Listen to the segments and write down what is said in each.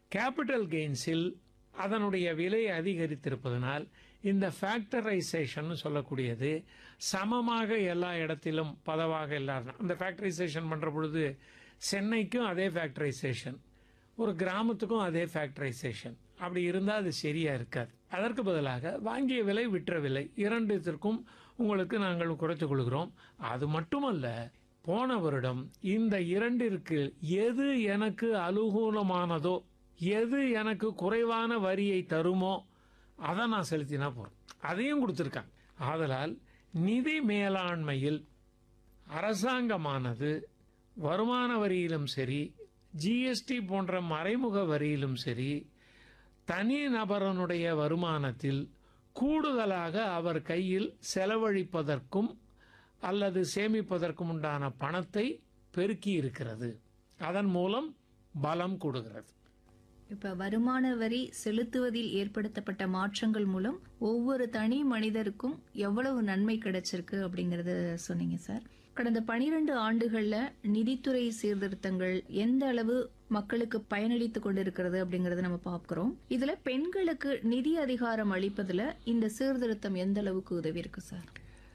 capital கெயின்ஸில் அதனுடைய விலை அதிகரித்திருப்பதனால் இந்த ஃபேக்டரைசேஷன் சொல்லக்கூடியது சமமாக எல்லா இடத்திலும் பதவாக எல்லாரும் அந்த ஃபேக்டரைசேஷன் பண்ற பொழுது சென்னைக்கும் அதே ஃபேக்டரைசேஷன் ஒரு கிராமத்துக்கும் அதே ஃபேக்டரைசேஷன் அப்படி இருந்தால் அது சரியா இருக்காது அதற்கு பதிலாக வாங்கிய விலை விற்ற விலை இரண்டுத்திற்கும் உங்களுக்கு நாங்கள் குறைத்துக் கொள்கிறோம் அது மட்டுமல்ல போன வருடம் இந்த இரண்டிற்கு எது எனக்கு அனுகூலமானதோ எது எனக்கு குறைவான வரியை தருமோ அதை நான் செலுத்தினா போறோம் அதையும் கொடுத்துருக்காங்க ஆதலால் நிதி மேலாண்மையில் அரசாங்கமானது வருமான வரியிலும் சரி ஜிஎஸ்டி போன்ற மறைமுக வரியிலும் சரி தனி நபரனுடைய வருமானத்தில் கூடுதலாக அவர் கையில் செலவழிப்பதற்கும் அல்லது சேமிப்பதற்கும் உண்டான பணத்தை பெருக்கி இருக்கிறது அதன் மூலம் பலம் கொடுக்கிறது இப்ப வருமான வரி செலுத்துவதில் ஏற்படுத்தப்பட்ட மாற்றங்கள் மூலம் ஒவ்வொரு தனி மனிதருக்கும் எவ்வளவு நன்மை கிடைச்சிருக்கு அப்படிங்கறத சொன்னீங்க சார் கடந்த பனிரெண்டு ஆண்டுகள்ல நிதித்துறை சீர்திருத்தங்கள் எந்த அளவு மக்களுக்கு பயனளித்து கொண்டிருக்கிறது அப்படிங்கறத நம்ம பார்க்கிறோம் இதுல பெண்களுக்கு நிதி அதிகாரம் அளிப்பதுல இந்த சீர்திருத்தம் எந்த அளவுக்கு உதவி இருக்கு சார்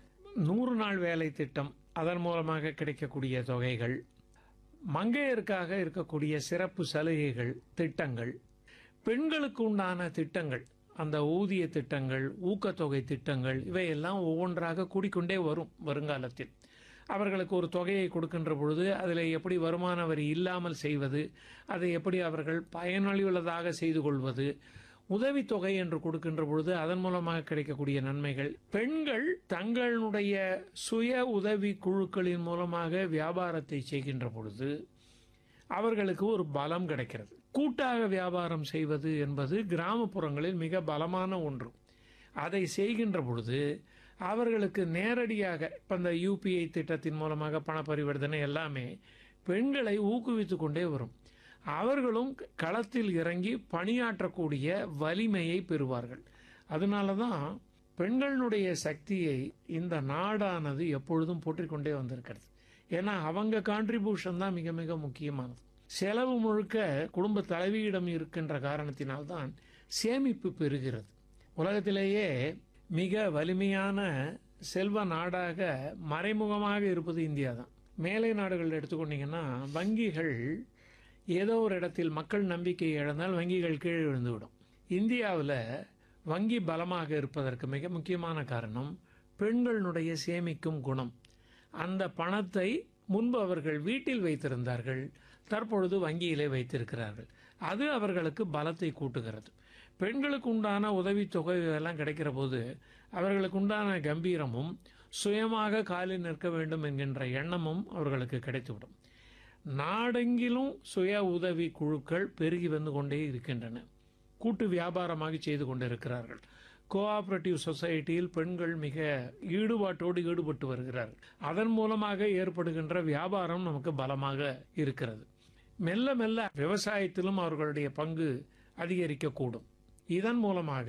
நூறு நாள் வேலை திட்டம் அதன் மூலமாக கிடைக்கக்கூடிய தொகைகள் மங்கையருக்காக இருக்கக்கூடிய சிறப்பு சலுகைகள் திட்டங்கள் பெண்களுக்கு உண்டான திட்டங்கள் அந்த ஊதிய திட்டங்கள் ஊக்கத்தொகை திட்டங்கள் இவையெல்லாம் ஒவ்வொன்றாக கூடிக்கொண்டே வரும் வருங்காலத்தில் அவர்களுக்கு ஒரு தொகையை கொடுக்கின்ற பொழுது அதில் எப்படி வருமான வரி இல்லாமல் செய்வது அதை எப்படி அவர்கள் பயனுள்ளதாக செய்து கொள்வது உதவித்தொகை என்று கொடுக்கின்ற பொழுது அதன் மூலமாக கிடைக்கக்கூடிய நன்மைகள் பெண்கள் தங்களுடைய சுய உதவி குழுக்களின் மூலமாக வியாபாரத்தை செய்கின்ற பொழுது அவர்களுக்கு ஒரு பலம் கிடைக்கிறது கூட்டாக வியாபாரம் செய்வது என்பது கிராமப்புறங்களில் மிக பலமான ஒன்று அதை செய்கின்ற பொழுது அவர்களுக்கு நேரடியாக இப்போ இந்த யூபிஐ திட்டத்தின் மூலமாக பண பரிவர்த்தனை எல்லாமே பெண்களை ஊக்குவித்து கொண்டே வரும் அவர்களும் களத்தில் இறங்கி பணியாற்றக்கூடிய வலிமையை பெறுவார்கள் அதனால தான் பெண்களுடைய சக்தியை இந்த நாடானது எப்பொழுதும் போற்றிக்கொண்டே வந்திருக்கிறது ஏன்னா அவங்க கான்ட்ரிபியூஷன் தான் மிக மிக முக்கியமானது செலவு முழுக்க குடும்ப தலைவியிடம் இருக்கின்ற காரணத்தினால்தான் சேமிப்பு பெறுகிறது உலகத்திலேயே மிக வலிமையான செல்வ நாடாக மறைமுகமாக இருப்பது இந்தியா தான் மேலை நாடுகள் எடுத்துக்கொண்டீங்கன்னா வங்கிகள் ஏதோ ஒரு இடத்தில் மக்கள் நம்பிக்கை இழந்தால் வங்கிகள் கீழே விழுந்துவிடும் இந்தியாவில் வங்கி பலமாக இருப்பதற்கு மிக முக்கியமான காரணம் பெண்களுடைய சேமிக்கும் குணம் அந்த பணத்தை முன்பு அவர்கள் வீட்டில் வைத்திருந்தார்கள் தற்பொழுது வங்கியிலே வைத்திருக்கிறார்கள் அது அவர்களுக்கு பலத்தை கூட்டுகிறது பெண்களுக்கு உண்டான உதவித்தொகை எல்லாம் கிடைக்கிற போது அவர்களுக்கு உண்டான கம்பீரமும் சுயமாக காலில் நிற்க வேண்டும் என்கின்ற எண்ணமும் அவர்களுக்கு கிடைத்துவிடும் நாடெங்கிலும் சுய உதவி குழுக்கள் பெருகி வந்து கொண்டே இருக்கின்றன கூட்டு வியாபாரமாக செய்து கொண்டிருக்கிறார்கள் கோஆபரேட்டிவ் சொசைட்டியில் பெண்கள் மிக ஈடுபாட்டோடு ஈடுபட்டு வருகிறார்கள் அதன் மூலமாக ஏற்படுகின்ற வியாபாரம் நமக்கு பலமாக இருக்கிறது மெல்ல மெல்ல விவசாயத்திலும் அவர்களுடைய பங்கு அதிகரிக்கக்கூடும் இதன் மூலமாக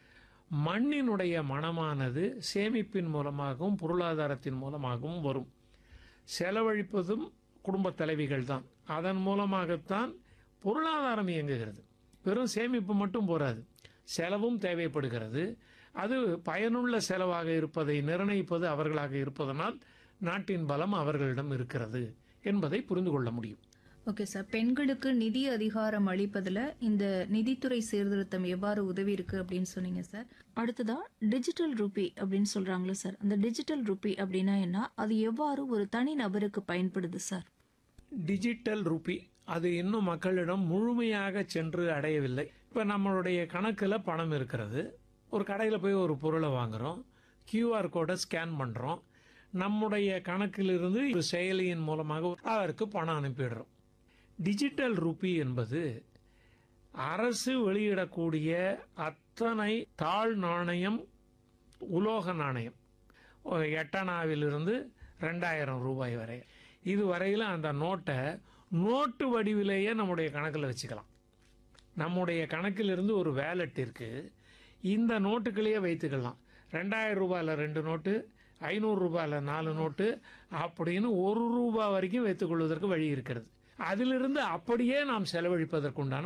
மண்ணினுடைய மனமானது சேமிப்பின் மூலமாகவும் பொருளாதாரத்தின் மூலமாகவும் வரும் செலவழிப்பதும் குடும்ப தலைவிகள் தான் அதன் மூலமாகத்தான் பொருளாதாரம் இயங்குகிறது வெறும் சேமிப்பு மட்டும் போராது செலவும் தேவைப்படுகிறது அது பயனுள்ள செலவாக இருப்பதை நிர்ணயிப்பது அவர்களாக இருப்பதனால் நாட்டின் பலம் அவர்களிடம் இருக்கிறது என்பதை புரிந்து கொள்ள முடியும் ஓகே சார் பெண்களுக்கு நிதி அதிகாரம் அளிப்பதுல இந்த நிதித்துறை சீர்திருத்தம் எவ்வாறு உதவி இருக்கு அப்படின்னு சொன்னீங்க சார் அடுத்ததா டிஜிட்டல் ருபி அப்படின்னு சொல்றாங்களே சார் அந்த டிஜிட்டல் ருபி அப்படின்னா என்ன அது எவ்வாறு ஒரு தனி நபருக்கு பயன்படுது சார் டிஜிட்டல் ருபி அது இன்னும் மக்களிடம் முழுமையாக சென்று அடையவில்லை இப்ப நம்மளுடைய கணக்குல பணம் இருக்கிறது ஒரு கடையில் போய் ஒரு பொருளை வாங்குறோம் கியூஆர் கோடை ஸ்கேன் பண்றோம் நம்முடைய கணக்கிலிருந்து ஒரு செயலியின் மூலமாக அவருக்கு பணம் அனுப்பிடுறோம் டிஜிட்டல் ருபி என்பது அரசு வெளியிடக்கூடிய அத்தனை தாழ் நாணயம் உலோக நாணயம் எட்டனாவிலிருந்து ரெண்டாயிரம் ரூபாய் வரை இது வரையில அந்த நோட்டை நோட்டு வடிவிலேயே நம்முடைய கணக்கில் வச்சுக்கலாம் நம்முடைய கணக்கிலிருந்து ஒரு வேலட் இருக்கு இந்த நோட்டுகளையே வைத்துக்கலாம் ரெண்டாயிரம் ரூபாயில் ரெண்டு நோட்டு ஐநூறு ரூபாயில் நாலு நோட்டு அப்படின்னு ஒரு ரூபாய் வரைக்கும் வைத்துக் கொள்வதற்கு வழி இருக்கிறது அதிலிருந்து அப்படியே நாம் செலவழிப்பதற்குண்டான